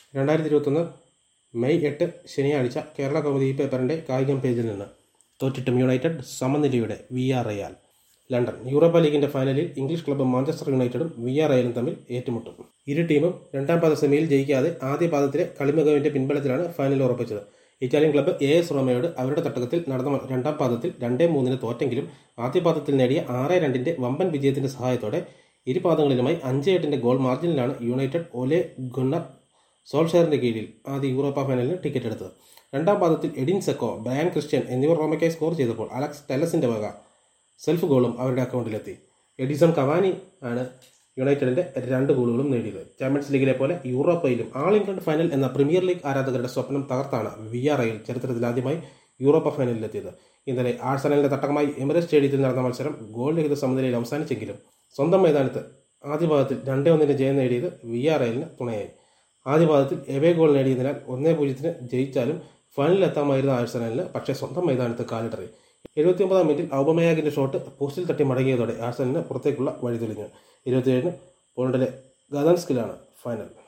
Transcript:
രണ്ടായിരത്തി ഇരുപത്തൊന്ന് മെയ് എട്ട് ശനിയാഴ്ച കേരള കൗമുദി പേപ്പറിൻ്റെ കായികം പേജിൽ നിന്ന് തോറ്റിട്ടും യുണൈറ്റഡ് സമനിലയുടെ Villarreal London Europa ലീഗിന്റെ ഫൈനലിൽ ഇംഗ്ലീഷ് ക്ലബ്ബ് മാഞ്ചസ്റ്റർ യുണൈറ്റഡും വി ആർ റയലും തമ്മിൽ ഏറ്റുമുട്ടും ഇരു ടീമും രണ്ടാം പാദ സെമിയിൽ ജയിക്കാതെ ആദ്യ പാദത്തിലെ കളിമികവിന്റെ പിൻബലത്തിലാണ് ഫൈനൽ ഉറപ്പിച്ചത് ഇറ്റാലിയൻ ക്ലബ്ബ് എ എസ് റോമയോട് അവരുടെ തട്ടകത്തിൽ നടന്ന രണ്ടാം പാദത്തിൽ രണ്ടേ മൂന്നിന് തോറ്റെങ്കിലും ആദ്യ പാദത്തിൽ നേടിയ ആറ് രണ്ടിന്റെ വമ്പൻ വിജയത്തിന്റെ സഹായത്തോടെ ഇരു പാദങ്ങളിലുമായി അഞ്ച് എട്ടിന്റെ ഗോൾ മാർജിനിലാണ് യുണൈറ്റഡ് ഒലെ ഗുണ്ണർ സോൾഷെയറിന്റെ കീഴിൽ ആദ്യ യൂറോപ്പ ഫൈനലിന് ടിക്കറ്റ് എടുത്തത് രണ്ടാം പാദത്തിൽ എഡിൻ സെക്കോ ബ്രയാൻ ക്രിസ്ത്യൻ എന്നിവർ റോമയ്ക്കായി സ്കോർ ചെയ്തപ്പോൾ അലക്സ് ടെലസിന്റെ വക സെൽഫ് ഗോളും അവരുടെ അക്കൗണ്ടിലെത്തി എഡിസൺ കവാനി ആണ് യുണൈറ്റഡിന്റെ രണ്ട് ഗോളുകളും നേടിയത് ചാമ്പ്യൻസ് ലീഗിലെ പോലെ യൂറോപ്പയിലും ആൾ ഇംഗ്ലണ്ട് ഫൈനൽ എന്ന പ്രീമിയർ ലീഗ് ആരാധകരുടെ സ്വപ്നം തകർത്താണ് വി ആർ ഐയിൽ ചരിത്രത്തിൽ ആദ്യമായി യൂറോപ്പ ഫൈനലിലെത്തിയത് ഇന്നലെ ആഴ്സണലിന്റെ തട്ടകമായി എമിറേറ്റ് സ്റ്റേഡിയത്തിൽ നടന്ന മത്സരം ഗോൾ രഹിത സമനിലയിൽ അവസാനിച്ചെങ്കിലും സ്വന്തം മൈതാനത്ത് ആദ്യ ഭാഗത്തിൽ രണ്ടേ ഒന്നിന് ജയം നേടിയത് വി ആർ ഐലിന് തുണയായി ആദ്യ പാദത്തിൽ എവേ ഗോൾ നേടിയതിനാൽ ഒന്നേ പൂജ്യത്തിന് ജയിച്ചാലും ഫൈനലിൽ എത്താമായിരുന്ന ആഴ്സണലിന് പക്ഷേ സ്വന്തം മൈതാനത്ത് കാലിടറി എഴുപത്തിയൊമ്പതാം മിനിറ്റിൽ ഔബമയാഗിന്റെ ഷോട്ട് പോസ്റ്റിൽ തട്ടി മടങ്ങിയതോടെ ആഴ്സണലിന് പുറത്തേക്കുള്ള വഴി തെളിഞ്ഞു ഇരുപത്തിയേഴിന് പോളണ്ടിലെ ഗദൻസ്കിലാണ് ഫൈനൽ